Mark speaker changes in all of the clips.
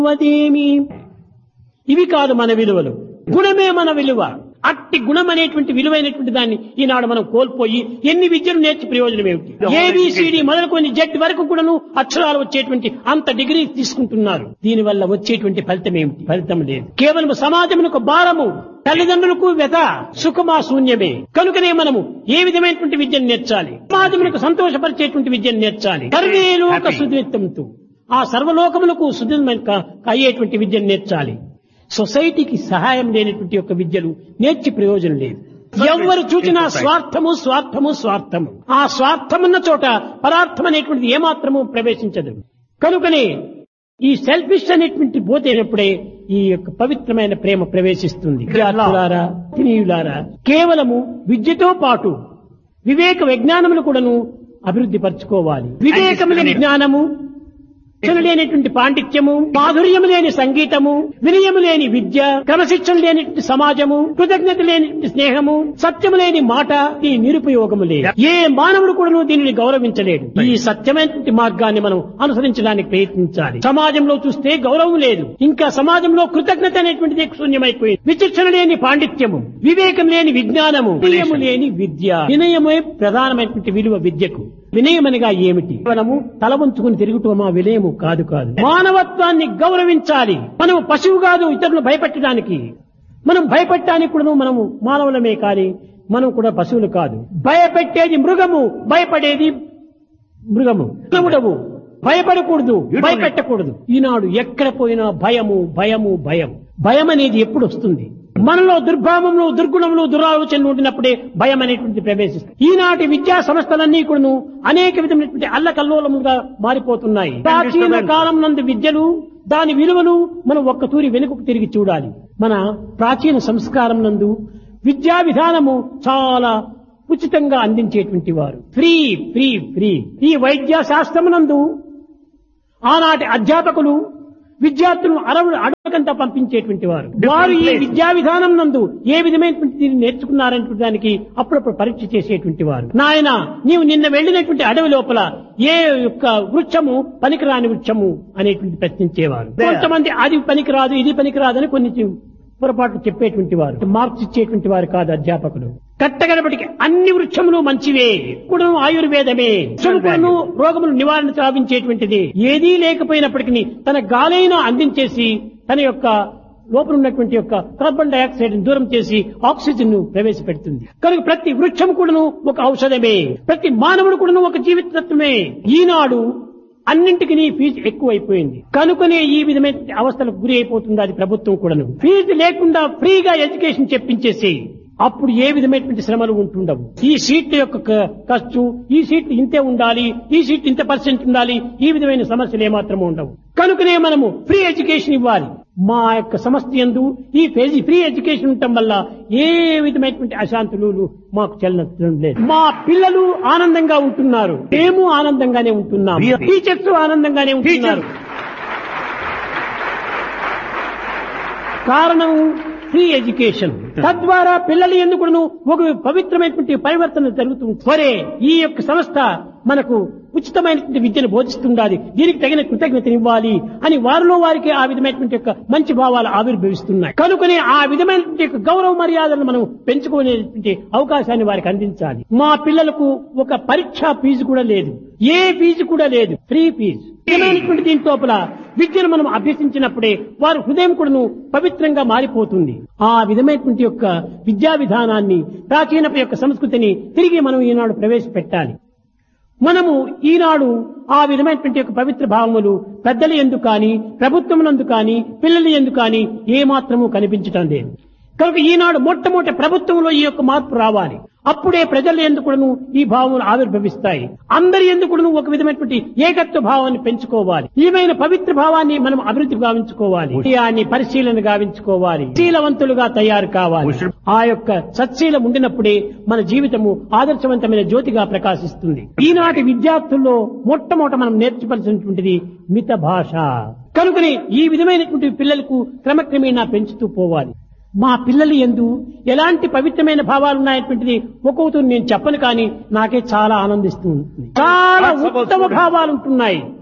Speaker 1: అదేమి ఇవి కాదు మన విలువలు గుణమే మన విలువ అట్టి గుణం అనేటువంటి విలువైనటువంటి దాన్ని ఈనాడు మనం కోల్పోయి ఎన్ని విద్యలు నేర్చి ప్రయోజనం ఏమిటి ఏబిసిడి మొదలుకొని జెడ్ వరకు కూడాను అక్షరాలు వచ్చేటువంటి అంత డిగ్రీ తీసుకుంటున్నారు దీనివల్ల వచ్చేటువంటి ఫలితం ఏమిటి ఫలితం లేదు కేవలం సమాజమునకు భారము తల్లిదండ్రులకు వ్యత సుఖమా శూన్యమే కనుకనే మనము ఏ విధమైనటువంటి విద్యను నేర్చాలి సమాజములకు సంతోషపరిచేటువంటి విద్యను నేర్చాలి సర్వే లోక
Speaker 2: Happy.
Speaker 1: సుదిత్తంతో ఆ సర్వలోకములకు సుదితమైన అయ్యేటువంటి విద్యను నేర్చాలి సొసైటీకి సహాయం లేనటువంటి యొక్క విద్యలు నేర్చి ప్రయోజనం లేదు ఎవరు చూచినా స్వార్థము స్వార్థము స్వార్థము ఆ స్వార్థమున్న చోట పరార్థం అనేటువంటిది ఏమాత్రము ప్రవేశించదు కనుకనే ఈ సెల్ఫిష్ అనేటువంటి పోతేనప్పుడే ఈ యొక్క పవిత్రమైన ప్రేమ ప్రవేశిస్తుంది విద్యార్థులారా తినీయులారా కేవలము విద్యతో పాటు వివేక విజ్ఞానములు కూడాను అభివృద్ధి పరచుకోవాలి వివేకము లేని జ్ఞానము శిక్షణ లేనటువంటి పాండిత్యము మాధుర్యము లేని సంగీతము వినయము లేని విద్య క్రమశిక్షణ లేనటువంటి సమాజము కృతజ్ఞత లేనటువంటి స్నేహము సత్యము లేని మాట ఈ నిరుపయోగము లేదు ఏ మానవుడు కూడా దీనిని గౌరవించలేడు ఈ సత్యమైనటువంటి మార్గాన్ని మనం అనుసరించడానికి ప్రయత్నించాలి సమాజంలో చూస్తే గౌరవం లేదు ఇంకా సమాజంలో కృతజ్ఞత అనేటువంటిది శూన్యమైపోయింది విచక్షణ లేని పాండిత్యము వివేకం లేని విజ్ఞానము వినయము లేని విద్య వినయమే ప్రధానమైనటువంటి విలువ విద్యకు వినయమనగా ఏమిటి మనము తల వంచుకుని తిరుగుటమా వినయము కాదు కాదు మానవత్వాన్ని గౌరవించాలి మనము పశువు కాదు ఇతరులను భయపెట్టడానికి మనం భయపెట్టడానికి కూడా మనము మానవులమే కానీ మనం కూడా పశువులు కాదు భయపెట్టేది మృగము భయపడేది మృగము మృగముడవు భయపడకూడదు భయపెట్టకూడదు ఈనాడు ఎక్కడ పోయినా భయము భయము భయం భయం అనేది ఎప్పుడు వస్తుంది మనలో దుర్భావములు దుర్గుణములు దురాలోచనలు ఉండినప్పుడే భయం అనేటువంటి ప్రవేశిస్తుంది ఈనాటి విద్యా సంస్థలన్నీ కూడాను అనేక విధమైనటువంటి అల్లకల్లోలములుగా మారిపోతున్నాయి ప్రాచీన కాలం నందు విద్యలు దాని విలువలు మనం ఒక్క తూరి వెనుకకు తిరిగి చూడాలి మన ప్రాచీన సంస్కారం నందు విద్యా విధానము చాలా ఉచితంగా అందించేటువంటి వారు ఫ్రీ ఫ్రీ ఫ్రీ ఈ వైద్య శాస్త్రమునందు ఆనాటి అధ్యాపకులు విద్యార్థులను అరవు అడగంతా పంపించేటువంటి వారు వారు ఈ విద్యా విధానం నందు ఏ విధమైనటువంటి దీన్ని నేర్చుకున్నారనే దానికి అప్పుడప్పుడు పరీక్ష చేసేటువంటి వారు నాయన నీవు నిన్న వెళ్ళినటువంటి అడవి లోపల ఏ యొక్క వృక్షము పనికిరాని వృక్షము అనేటువంటి ప్రశ్నించేవారు కొంతమంది అది పనికిరాదు ఇది పనికిరాదు అని కొన్ని పొరపాట్లు చెప్పేటువంటి వారు మార్క్స్ ఇచ్చేటువంటి వారు కాదు అధ్యాపకులు కట్టగడపటికి అన్ని వృక్షములు మంచివే కూడా ఆయుర్వేదమే వృక్షములను రోగములు నివారణ సాధించేటువంటిది ఏదీ లేకపోయినప్పటికీ తన గాలైన అందించేసి తన యొక్క లోపల ఉన్నటువంటి యొక్క కార్బన్ డైఆక్సైడ్ దూరం చేసి ఆక్సిజన్ ను ప్రవేశపెడుతుంది కనుక ప్రతి వృక్షం కూడాను ఒక ఔషధమే ప్రతి మానవుడు కూడాను ఒక జీవిత తత్వమే ఈనాడు అన్నింటికి నీ ఫీజు ఎక్కువైపోయింది కనుకనే ఈ విధమైన అవస్థలకు గురి అయిపోతుంది అది ప్రభుత్వం కూడాను ఫీజు లేకుండా ఫ్రీగా ఎడ్యుకేషన్ చెప్పించేసి అప్పుడు ఏ విధమైనటువంటి శ్రమలు ఉంటుండవు ఈ సీట్ల యొక్క క- ఖర్చు ఈ సీట్లు ఇంతే ఉండాలి ఈ సీట్ ఇంత పర్సెంట్ ఉండాలి ఈ విధమైన సమస్యలు ఏమాత్రము ఉండవు కనుకనే మనము ఫ్రీ ఎడ్యుకేషన్ ఇవ్వాలి మా యొక్క సమస్య ఎందు ఈ ఫేజీ ఫ్రీ ఎడ్యుకేషన్ ఉండటం వల్ల ఏ విధమైనటువంటి అశాంతులు మాకు చెల్లడం లేదు మా పిల్లలు ఆనందంగా ఉంటున్నారు మేము ఆనందంగానే ఉంటున్నాం
Speaker 2: We are-
Speaker 1: టీచర్స్ ఆనందంగానే ఉంటున్నారు కారణం ఫ్రీ ఎడ్యుకేషన్ తద్వారా పిల్లలు ఎందుకును ఒక పవిత్రమైనటువంటి పరివర్తన జరుగుతుంది సరే ఈ యొక్క సంస్థ మనకు ఉచితమైనటువంటి విద్యను బోధిస్తుండాలి దీనికి తగిన కృతజ్ఞతనివ్వాలి అని వారిలో వారికి ఆ విధమైనటువంటి యొక్క మంచి భావాలు ఆవిర్భవిస్తున్నాయి కనుకనే ఆ విధమైనటువంటి యొక్క గౌరవ మర్యాదలను మనం పెంచుకునేటువంటి అవకాశాన్ని వారికి అందించాలి మా పిల్లలకు ఒక పరీక్షా ఫీజు కూడా లేదు ఏ ఫీజు కూడా లేదు ఫ్రీ ఫీజు నిజమైనటువంటి దీని లోపల విద్యను మనం అభ్యసించినప్పుడే వారి హృదయం కూడాను పవిత్రంగా మారిపోతుంది ఆ విధమైనటువంటి యొక్క విద్యా విధానాన్ని ప్రాచీన యొక్క సంస్కృతిని తిరిగి మనం ఈనాడు ప్రవేశపెట్టాలి మనము ఈనాడు ఆ విధమైనటువంటి యొక్క పవిత్ర భావములు పెద్దల ఎందు కానీ ప్రభుత్వమునందు కానీ పిల్లల ఎందు కానీ ఏమాత్రము కనిపించటం లేదు కనుక ఈనాడు మొట్టమొదటి ప్రభుత్వంలో ఈ యొక్క మార్పు రావాలి అప్పుడే ప్రజల ఎందుకును ఈ భావములు ఆవిర్భవిస్తాయి అందరి ఎందుకును ఒక విధమైనటువంటి ఏకత్వ భావాన్ని పెంచుకోవాలి ఈమైన పవిత్ర భావాన్ని మనం అభివృద్ధి గావించుకోవాలి విషయాన్ని పరిశీలన గావించుకోవాలి శీలవంతులుగా తయారు కావాలి ఆ యొక్క సత్శీలం ఉండినప్పుడే మన జీవితము ఆదర్శవంతమైన జ్యోతిగా ప్రకాశిస్తుంది ఈనాటి విద్యార్థుల్లో మొట్టమొదట మనం నేర్చుకోవాల్సినటువంటిది మిత భాష కనుకనే ఈ విధమైనటువంటి పిల్లలకు క్రమక్రమేణా పెంచుతూ పోవాలి మా పిల్లలు ఎందు ఎలాంటి పవిత్రమైన భావాలు ఉన్నాయటువంటిది ఒక్కొక్కరు నేను చెప్పను కానీ నాకే చాలా ఆనందిస్తూ ఉంటుంది చాలా ఉత్తమ భావాలు ఉంటున్నాయి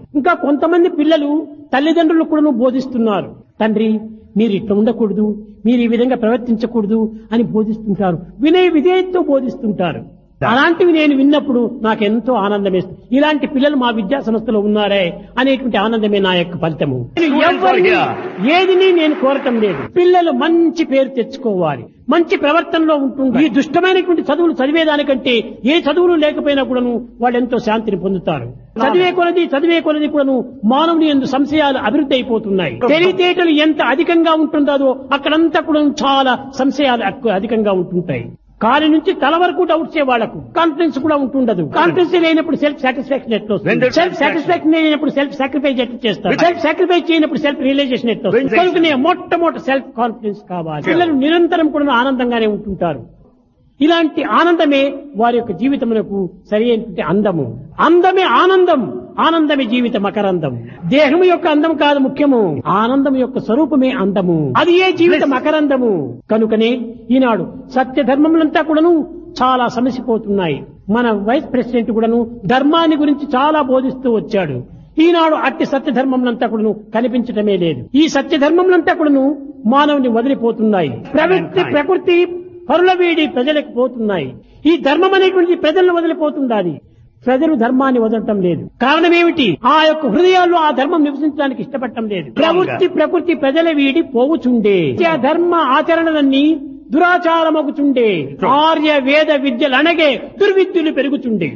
Speaker 1: ఇంకా కొంతమంది పిల్లలు తల్లిదండ్రులు కూడా బోధిస్తున్నారు తండ్రి మీరు ఇట్లా ఉండకూడదు మీరు ఈ విధంగా ప్రవర్తించకూడదు అని బోధిస్తుంటారు వినయ విధేయతతో బోధిస్తుంటారు అలాంటివి నేను విన్నప్పుడు నాకు ఎంతో ఆనందం వేస్తుంది ఇలాంటి పిల్లలు మా విద్యా సంస్థలో ఉన్నారే అనేటువంటి ఆనందమే నా యొక్క ఫలితము నేను ఎవరిని ఏదిని నేను కోరటం లేదు పిల్లలు మంచి పేరు తెచ్చుకోవాలి మంచి ప్రవర్తనలో ఉంటుంది ఈ దుష్టమైనటువంటి చదువులు చదివేదానికంటే ఏ చదువులు లేకపోయినా కూడాను వాళ్ళు ఎంతో శాంతిని పొందుతారు చదివే కొలది చదివే కొలది కూడాను మానవుని ఎందు సంశయాలు అభివృద్ధి అయిపోతున్నాయి తెలివితేటలు ఎంత అధికంగా ఉంటుందో అక్కడంతా కూడా చాలా సంశయాలు ఎక్కువ అధికంగా ఉంటుంటాయి కాలి నుంచి తల వరకు డౌట్స్ వాళ్లకు కాన్ఫిడెన్స్ కూడా ఉంటుండదు కాన్ఫిడెన్స్ లేనప్పుడు సెల్ఫ్ సాటిస్ఫాక్షన్ ఎట్లా
Speaker 2: When there's
Speaker 1: సెల్ఫ్ సాటిస్ఫాక్షన్ లేనప్పుడు సెల్ఫ్ సాక్రిఫైస్ ఎట్లా చేస్తారు సెల్ఫ్ సాక్రిఫైస్ చేయనప్పుడు సెల్ఫ్ రియలైజేషన్ ఎట్లా
Speaker 2: When-
Speaker 1: కనుకనే మొట్టమొదటి సెల్ఫ్ కాన్ఫిడెన్స్ కావాలి పిల్లలు నిరంతరం కూడా ఆనందంగానే ఉంటుంటారు ఇలాంటి ఆనందమే వారి యొక్క జీవితమునకు సరి అయినటువంటి అందము అందమే ఆనందం ఆనందమే జీవిత మకరందం దేహము యొక్క అందం కాదు ముఖ్యము ఆనందం యొక్క స్వరూపమే అందము అది ఏ జీవిత మకరందము కనుకనే ఈనాడు సత్య ధర్మములంతా కూడాను చాలా సమసిపోతున్నాయి మన వైస్ ప్రెసిడెంట్ కూడాను ధర్మాన్ని గురించి చాలా బోధిస్తూ వచ్చాడు ఈనాడు అట్టి సత్య ధర్మములంతా కూడాను కనిపించటమే లేదు ఈ సత్య ధర్మములంతా కూడాను మానవుని వదిలిపోతున్నాయి ప్రవృత్తి ప్రకృతి పరుల వీడి ప్రజలకు పోతున్నాయి ఈ ధర్మం అనేటువంటి ప్రజలను వదిలిపోతుండాలి ప్రజలు ధర్మాన్ని వదలటం లేదు కారణం ఏమిటి ఆ యొక్క హృదయాల్లో ఆ ధర్మం నివసించడానికి ఇష్టపడటం లేదు ప్రవృత్తి ప్రకృతి ప్రజల వీడి పోవుచుండే ఆ ధర్మ ఆచరణలన్నీ దురాచారమగుచుండే ఆర్య వేద విద్యలు అనగే దుర్విద్యులు పెరుగుచుండే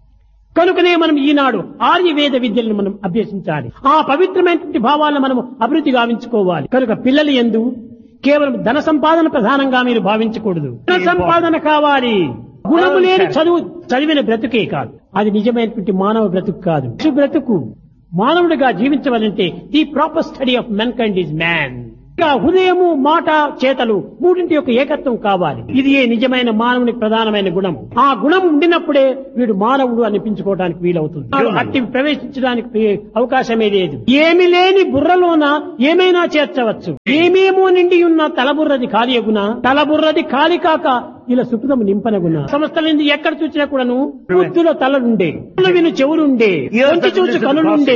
Speaker 1: కనుకనే మనం ఈనాడు ఆర్య వేద విద్యలను మనం అభ్యసించాలి ఆ పవిత్రమైనటువంటి భావాలను మనం అభివృద్ధి గావించుకోవాలి కనుక పిల్లలు ఎందు కేవలం ధన సంపాదన ప్రధానంగా మీరు భావించకూడదు ధన సంపాదన కావాలి గుణము లేని చదువు చదివిన బ్రతుకే కాదు అది నిజమైనటువంటి మానవ బ్రతుకు కాదు ఈ బ్రతుకు మానవుడిగా జీవించవాలంటే the proper study of mankind is man ఇంకా హృదయము మాట చేతలు మూడింటి యొక్క ఏకత్వం కావాలి ఇది ఏ నిజమైన మానవునికి ప్రధానమైన గుణం ఆ గుణం ఉండినప్పుడే వీడు మానవుడు అనిపించుకోవడానికి వీలవుతుంది వాడు అట్టి ప్రవేశించడానికి అవకాశమే లేదు ఏమి లేని బుర్రలోన ఏమైనా చేర్చవచ్చు ఏమేమో నిండి ఉన్న తలబుర్రది ఖాళీ అగున తలబుర్రది ఖాళీ కాక ఇలా సుకృతము నింపనగున సంస్థలంది ఎక్కడ చూసినా కూడాను బుద్ధిలో తలలుండే విను చెవులుండే వంచి చూచు కనులుండే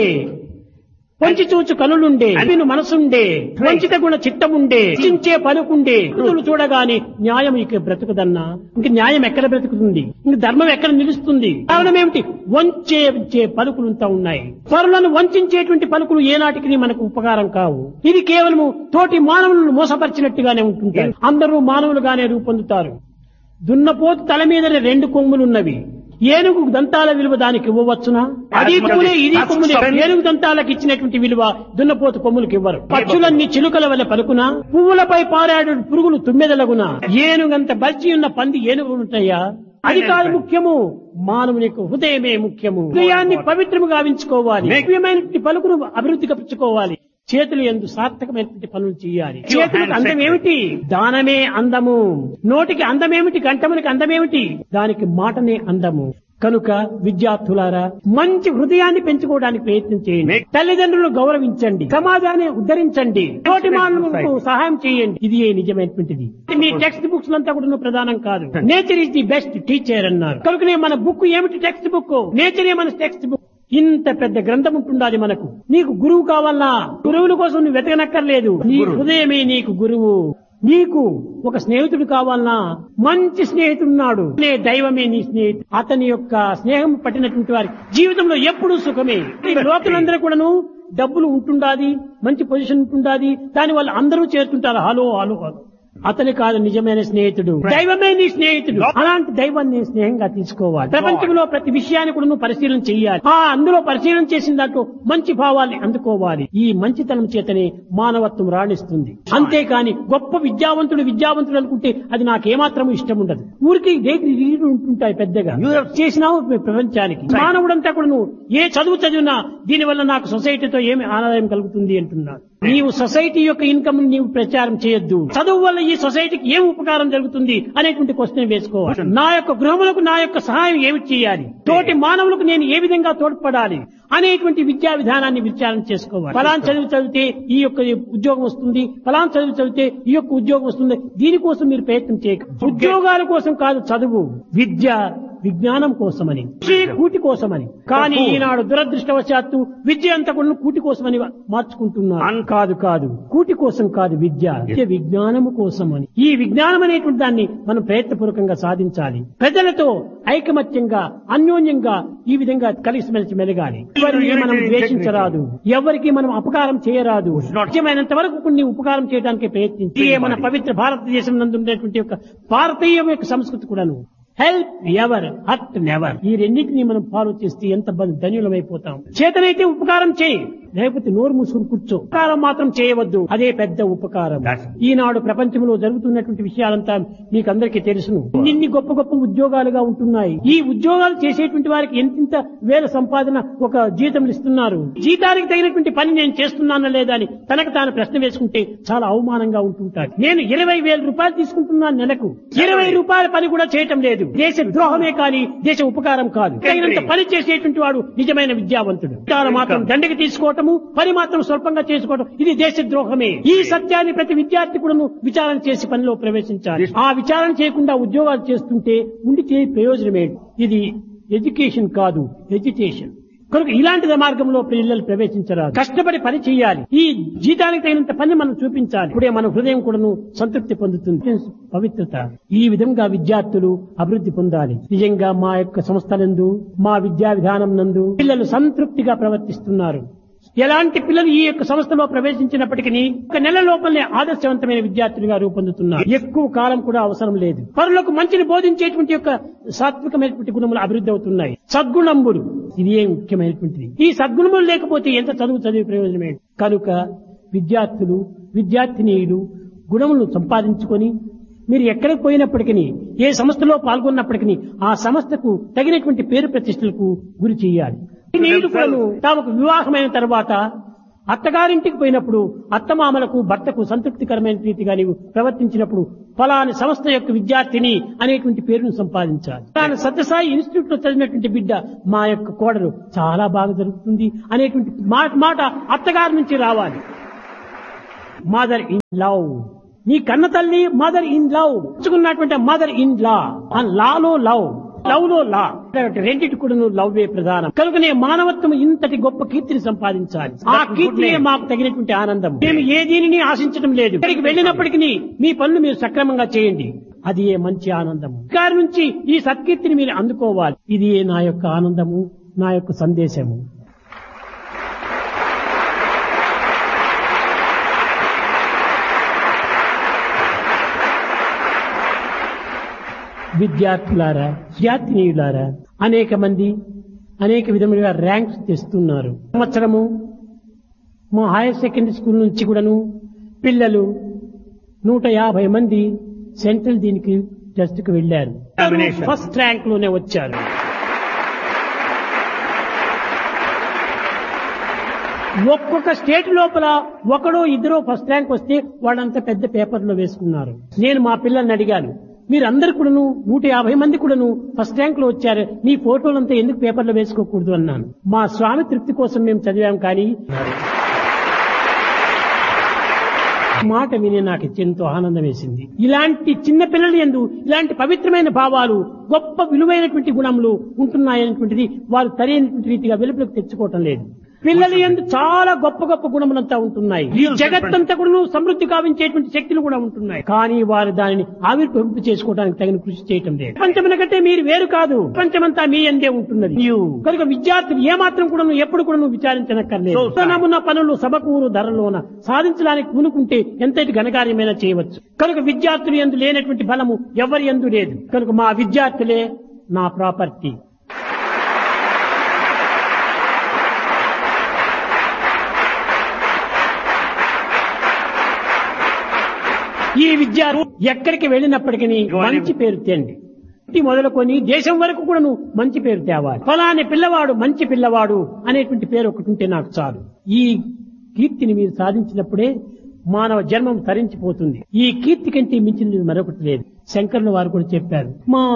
Speaker 1: పొంచి చూచు కనులుండే విను మనసుండే వంచిత గుణ చిత్తముండే చించే పలుకుండే కృతులు చూడగానే న్యాయం ఇక బ్రతుకుదన్నా ఇంక న్యాయం ఎక్కడ బ్రతుకుతుంది ఇంక ధర్మం ఎక్కడ నిలుస్తుంది కారణం ఏమిటి వంచే వంచే పలుకులుంతా ఉన్నాయి పరులను వంచేటువంటి పలుకులు ఏనాటికి మనకు ఉపకారం కావు ఇది కేవలము తోటి మానవులను మోసపరిచినట్టుగానే ఉంటుంది అందరూ మానవులుగానే రూపొందుతారు దున్నపోతు తల మీదనే రెండు కొమ్ములున్నవి ఏనుగు దంతాల విలువ దానికి ఇవ్వవచ్చునా అది కొమ్ములే ఇది కొమ్ములే ఏనుగు దంతాలకు ఇచ్చినటువంటి విలువ దున్నపోతు కొమ్ములకు ఇవ్వరు పక్షులన్నీ చిలుకల వల్ల పలుకునా పువ్వులపై పారాడు పురుగులు తుమ్మెదలగునా ఏనుగంత బల్చి ఉన్న పంది ఏనుగు ఉంటాయా అది కాదు ముఖ్యము మానవుని యొక్క హృదయమే ముఖ్యము హృదయాన్ని పవిత్రము గావించుకోవాలి ముఖ్యమైనటువంటి పలుకును అభివృద్ధి కప్పుకోవాలి చేతులు ఎందు సార్థకమైనటువంటి పనులు చేయాలి చేతులకు అందం ఏమిటి దానమే అందము నోటికి అందమేమిటి కంఠమునికి అందమేమిటి దానికి మాటనే అందము కనుక విద్యార్థులారా మంచి హృదయాన్ని పెంచుకోవడానికి ప్రయత్నం చేయండి తల్లిదండ్రులను గౌరవించండి సమాజాన్ని ఉద్ధరించండి తోటి మానవులకు సహాయం చేయండి ఇది ఏ నిజమైనటువంటిది మీ టెక్స్ట్ బుక్స్ అంతా కూడా ప్రధానం కాదు nature is the best teacher అన్నారు కనుకనే మన బుక్ ఏమిటి టెక్స్ట్ బుక్ నేచరే మన టెక్స్ట్ బుక్ ఇంత పెద్ద గ్రంథం ఉంటుండాలి మనకు నీకు గురువు కావాలా గురువుల కోసం నువ్వు వెతకనక్కర్లేదు నీ హృదయమే నీకు గురువు నీకు ఒక స్నేహితుడు కావాలన్నా మంచి స్నేహితుడున్నాడు నే దైవమే నీ స్నేహితుడు అతని యొక్క స్నేహం పట్టినటువంటి వారి జీవితంలో ఎప్పుడూ సుఖమే ఈ లోకలందరూ కూడాను డబ్బులు ఉంటుండాది మంచి పొజిషన్ ఉంటుండాది దాని వల్ల అందరూ చేరుతుంటారు హలో హలో హలో అతని కాదు నిజమైన స్నేహితుడు దైవమే నీ స్నేహితుడు అలాంటి దైవాన్ని స్నేహంగా తీసుకోవాలి ప్రపంచంలో ప్రతి విషయాన్ని కూడా నువ్వు పరిశీలన చేయాలి ఆ అందులో పరిశీలన చేసిన దాంట్లో మంచి భావాల్ని అందుకోవాలి ఈ మంచితనం చేతనే మానవత్వం రాణిస్తుంది అంతేకాని గొప్ప విద్యావంతుడు విద్యావంతుడు అనుకుంటే అది నాకేమాత్రం ఇష్టం ఉండదు ఊరికి దేనికి రీడు ఉంటుంటాయి పెద్దగా చేసినావు ప్రపంచానికి మానవుడంతా కూడా నువ్వు ఏ చదువు చదివినా దీనివల్ల నాకు సొసైటీతో ఏమి ఆదాయం కలుగుతుంది అంటున్నాడు నీవు సొసైటీ యొక్క ఇన్కమ్ నీవు ప్రచారం చేయొద్దు చదువు వల్ల ఈ సొసైటీకి ఏం ఉపకారం జరుగుతుంది అనేటువంటి క్వశ్చన్ వేసుకోవాలి నా యొక్క గృహములకు నా యొక్క సహాయం ఏమి చేయాలి తోటి మానవులకు నేను ఏ విధంగా తోడ్పడాలి అనేటువంటి విద్యా విధానాన్ని విచారణ చేసుకోవాలి ఫలాన్ చదువు చదివితే ఈ యొక్క ఉద్యోగం వస్తుంది ఫలాన్ చదువు చదివితే ఈ యొక్క ఉద్యోగం వస్తుంది దీనికోసం మీరు ప్రయత్నం చేయక ఉద్యోగాల కోసం కాదు చదువు విద్య విజ్ఞానం కోసమని కృషి కూటి కోసమని కానీ ఈనాడు దురదృష్టవశాత్తు విద్య అంతా కూడా కూటి కోసమని మార్చుకుంటున్నారు కాదు కాదు కూటి కోసం కాదు విద్య విద్య విజ్ఞానము కోసమని ఈ విజ్ఞానం అనేటువంటి దాన్ని మనం ప్రయత్నపూర్వకంగా సాధించాలి ప్రజలతో ఐకమత్యంగా అన్యోన్యంగా ఈ విధంగా కలిసిమెలిసి మెలగాలి ఎవరిని మనం ద్వేషించరాదు ఎవరికి మనం అపకారం చేయరాదు సాధ్యమైనంత వరకు కొన్ని ఉపకారం చేయడానికి ప్రయత్నించి ఇదే మన పవిత్ర భారతదేశం నందు ఉండేటువంటి యొక్క భారతీయ యొక్క సంస్కృతి కూడాను హెల్ప్ ఎవర్ హర్ట్ నెవర్ ఈ రెండింటిని మనం ఫాలో చేస్తే ఎంత బ- ధన్యులమైపోతాం చేతనైతే ఉపకారం చేయి లేకపోతే నోరు మూసుకుని కూర్చో ఉపకారం మాత్రం చేయవద్దు అదే పెద్ద ఉపకారం
Speaker 2: That's-
Speaker 1: ఈనాడు ప్రపంచంలో జరుగుతున్నటువంటి విషయాలంతా మీకు అందరికీ తెలుసును ఇన్ని గొప్ప గొప్ప ఉద్యోగాలుగా ఉంటున్నాయి ఈ ఉద్యోగాలు చేసేటువంటి వారికి ఎంతింత వేల సంపాదన ఒక జీతం ఇస్తున్నారు జీతానికి తగినటువంటి పని నేను చేస్తున్నానా లేదా అని తనకు తాను ప్రశ్న వేసుకుంటే చాలా అవమానంగా ఉంటుంటారు నేను ఇరవై వేల రూపాయలు తీసుకుంటున్నాను నెలకు ఇరవై రూపాయల పని కూడా చేయటం లేదు దేశ ద్రోహమే కానీ దేశ ఉపకారం కాదు తగినంత పని చేసేటువంటి వాడు నిజమైన విద్యావంతుడు తాను మాత్రం దండకి తీసుకోవటము పని మాత్రం స్వల్పంగా చేసుకోవటం ఇది దేశ ద్రోహమే ఈ సత్యాన్ని ప్రతి విద్యార్థి కూడా విచారణ చేసి పనిలో ప్రవేశించాలి ఆ విచారణ చేయకుండా ఉద్యోగాలు చేస్తుంటే ఉండితే ప్రయోజనమే ఇది ఎడ్యుకేషన్ కాదు ఎడ్యుకేషన్ కనుక ఇలాంటి మార్గంలో పిల్లలు ప్రవేశించరాదు కష్టపడి పని చేయాలి ఈ జీతానికి తగినంత పని మనం చూపించాలి ఇప్పుడే మన హృదయం కూడాను సంతృప్తి పొందుతుంది పవిత్రత ఈ విధంగా విద్యార్థులు అభివృద్ధి పొందాలి నిజంగా మా యొక్క సంస్థలందు మా విద్యా విధానం నందు పిల్లలు సంతృప్తిగా ప్రవర్తిస్తున్నారు ఎలాంటి పిల్లలు ఈ యొక్క సంస్థలో ప్రవేశించినప్పటికీ ఒక నెల లోపలనే ఆదర్శవంతమైన విద్యార్థులుగా రూపొందుతున్నారు ఎక్కువ కాలం కూడా అవసరం లేదు పరులకు మంచిని బోధించేటువంటి యొక్క సాత్వికమైనటువంటి గుణములు అభివృద్ధి అవుతున్నాయి సద్గుణంబులు ఇది ఏ ముఖ్యమైనటువంటిది ఈ సద్గుణములు లేకపోతే ఎంత చదువు చదివే ప్రయోజనమే కనుక విద్యార్థులు విద్యార్థినీయులు గుణములను సంపాదించుకొని మీరు ఎక్కడికి పోయినప్పటికీ ఏ సంస్థలో పాల్గొన్నప్పటికీ ఆ సంస్థకు తగినటువంటి పేరు ప్రతిష్టలకు గురి చేయాలి నీళ్లు కూడాను తాముకు వివాహమైన తర్వాత అత్తగారింటికి పోయినప్పుడు అత్తమామలకు భర్తకు సంతృప్తికరమైన రీతిగా నీవు ప్రవర్తించినప్పుడు ఫలాని సంస్థ యొక్క విద్యార్థిని అనేటువంటి పేరును సంపాదించాలి తాను సత్యసాయి ఇన్స్టిట్యూట్ లో చదివినటువంటి బిడ్డ మా యొక్క కోడలు చాలా బాగా జరుగుతుంది అనేటువంటి మాట మాట అత్తగారి నుంచి రావాలి మదర్ ఇన్ లవ్ నీ కన్న తల్లి మదర్ ఇన్ లవ్ ఉంచుకున్నటువంటి మదర్ ఇన్ లా ఆ లాలో లవ్ లవ్ లో లా రెండింటి కూడా లవ్వే ప్రధానం కనుకనే మానవత్వం ఇంతటి గొప్ప కీర్తిని సంపాదించాలి ఆ కీర్తినే మాకు తగినటువంటి ఆనందం మేము ఏ దీనిని ఆశించడం లేదు ఇక్కడికి వెళ్ళినప్పటికీ మీ పనులు మీరు సక్రమంగా చేయండి అది ఏ మంచి ఆనందము గారి నుంచి ఈ సత్కీర్తిని మీరు అందుకోవాలి ఇది ఏ నా యొక్క ఆనందము నా యొక్క సందేశము విద్యార్థులారా విద్యార్థినీయులారా అనేక మంది అనేక విధములుగా ర్యాంక్స్ తెస్తున్నారు సంవత్సరము మా హైయర్ సెకండరీ స్కూల్ నుంచి కూడాను పిల్లలు నూట యాభై మంది సెంట్రల్ దీనికి టెస్ట్ కు వెళ్లారు
Speaker 2: Examination.
Speaker 1: ఫస్ట్ ర్యాంక్ లోనే వచ్చారు ఒక్కొక్క స్టేట్ లోపల ఒకడో ఇద్దరో ఫస్ట్ ర్యాంక్ వస్తే వాళ్ళంతా పెద్ద పేపర్లో వేసుకున్నారు నేను మా పిల్లల్ని అడిగాను మీరందరు కూడాను నూట యాభై మంది కూడాను ఫస్ట్ ర్యాంక్ లో వచ్చారు మీ ఫోటోలంతా ఎందుకు పేపర్లో వేసుకోకూడదు అన్నాను మా స్వామి తృప్తి కోసం మేము చదివాం కానీ మాట విని నాకు ఎంతో ఆనందం వేసింది ఇలాంటి చిన్న పిల్లలు ఎందు ఇలాంటి పవిత్రమైన భావాలు గొప్ప విలువైనటువంటి గుణములు ఉంటున్నాయనేటువంటిది వారు సరైనటువంటి రీతిగా వెలుపులకు తెచ్చుకోవటం లేదు పిల్లలు ఎందు చాలా గొప్ప గొప్ప గుణములంతా ఉంటున్నాయి ఈ జగత్తంతా కూడా సమృద్ధి కావించేటువంటి శక్తులు కూడా ఉంటున్నాయి కానీ వారు దానిని ఆవిర్భవింపు చేసుకోవడానికి తగిన కృషి చేయటం లేదు ప్రపంచమున కంటే మీరు వేరు కాదు ప్రపంచమంతా మీ అందే ఉంటున్నది
Speaker 2: You.
Speaker 1: కనుక విద్యార్థులు ఏమాత్రం కూడా ఎప్పుడు కూడా విచారించనక్కర్లేదు
Speaker 2: So sad.
Speaker 1: నమ్మున్న పనులు సభకూరు ధరలోన సాధించడానికి పూనుకుంటే ఎంతటి ఘనకార్యమైనా చేయవచ్చు కనుక విద్యార్థులు ఎందు లేనటువంటి బలము ఎవరి ఎందు లేదు కనుక మా విద్యార్థులే నా ప్రాపర్టీ ఈ విద్యార్థి ఎక్కడికి వెళ్ళినప్పటికీ మంచి పేరు తేండి ఇంటి మొదలుకొని దేశం వరకు కూడా నువ్వు మంచి పేరు తేవాలి ఫలాని పిల్లవాడు మంచి పిల్లవాడు అనేటువంటి పేరు ఒకటి ఉంటే నాకు చాలు ఈ కీర్తిని మీరు సాధించినప్పుడే మానవ జన్మం తరించిపోతుంది ఈ కీర్తి కంటే మించినది మరొకటి లేదు శంకరుల వారు కూడా చెప్పారు మా